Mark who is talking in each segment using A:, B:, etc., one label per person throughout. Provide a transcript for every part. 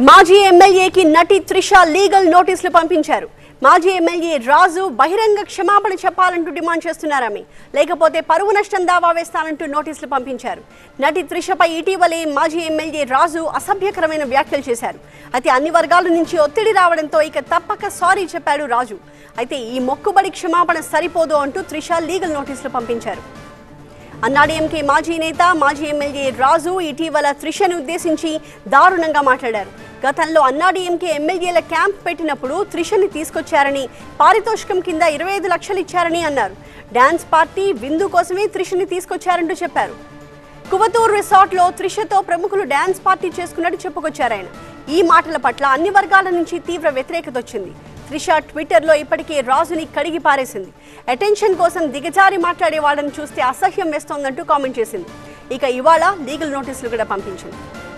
A: మాజీ ఎమ్మెల్యేకి నటి త్రిష లీగల్ నోటీసులు పంపించారు మాజీ ఎమ్మెల్యే రాజు బహిరంగ క్షమాపణ చెప్పాలంటూ డిమాండ్ చేస్తున్నారామె లేకపోతే పరువు నష్టం దావా వేస్తానంటూ నోటీసులు పంపించారు నటి త్రిషపై ఇటీవలే మాజీ ఎమ్మెల్యే రాజు అసభ్యకరమైన వ్యాఖ్యలు చేశారు అయితే అన్ని వర్గాల నుంచి ఒత్తిడి రావడంతో ఇక తప్పక సారీ చెప్పాడు రాజు అయితే ఈ మొక్కుబడి క్షమాపణ సరిపోదు అంటూ త్రిష లీగల్ నోటీసులు పంపించారు అన్నాడీఎంకే మాజీ నేత మాజీ ఎమ్మెల్యే రాజు ఇటీవల త్రిషను ఉద్దేశించి దారుణంగా మాట్లాడారు గతంలో అన్నాడీఎంకే ఎమ్మెల్యేల క్యాంప్ పెట్టినప్పుడు త్రిషని తీసుకొచ్చారని పారితోషికం కింద ఇరవై ఐదు లక్షలు ఇచ్చారని అన్నారు డాన్స్ పార్టీ విందు కోసమే త్రిషని తీసుకొచ్చారంటూ చెప్పారు కువతూర్ రిసార్ట్లో త్రిషతో ప్రముఖులు డాన్స్ పార్టీ చేసుకున్నట్టు చెప్పుకొచ్చారు ఆయన ఈ మాటల పట్ల అన్ని వర్గాల నుంచి తీవ్ర వ్యతిరేకత వచ్చింది త్రిష ట్విట్టర్లో ఇప్పటికే రాజుని కడిగి పారేసింది అటెన్షన్ కోసం దిగజారి మాట్లాడే వాళ్ళని చూస్తే అసహ్యం వేస్తోందంటూ కామెంట్ చేసింది ఇక ఇవాళ లీగల్ నోటీసులు కూడా పంపించింది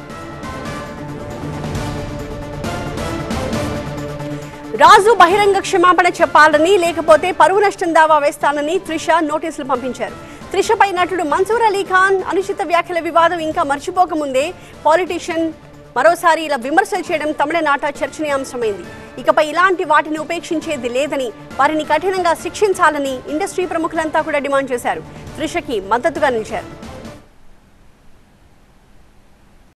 A: రాజు బహిరంగ క్షమాపణ చెప్పాలని లేకపోతే పరువు నష్టం దావా వేస్తానని త్రిష నోటీసులు పంపించారు త్రిషపై నటుడు మన్సూర్ అలీ ఖాన్ అనుచిత వ్యాఖ్యల వివాదం ఇంకా మర్చిపోకముందే పాలిటీషియన్ మరోసారి ఇలా విమర్శలు చేయడం తమిళనాట చర్చనీయాంశమైంది ఇకపై ఇలాంటి వాటిని ఉపేక్షించేది లేదని వారిని కఠినంగా శిక్షించాలని ఇండస్ట్రీ ప్రముఖులంతా కూడా డిమాండ్ చేశారు త్రిషకి మద్దతుగా నిలిచారు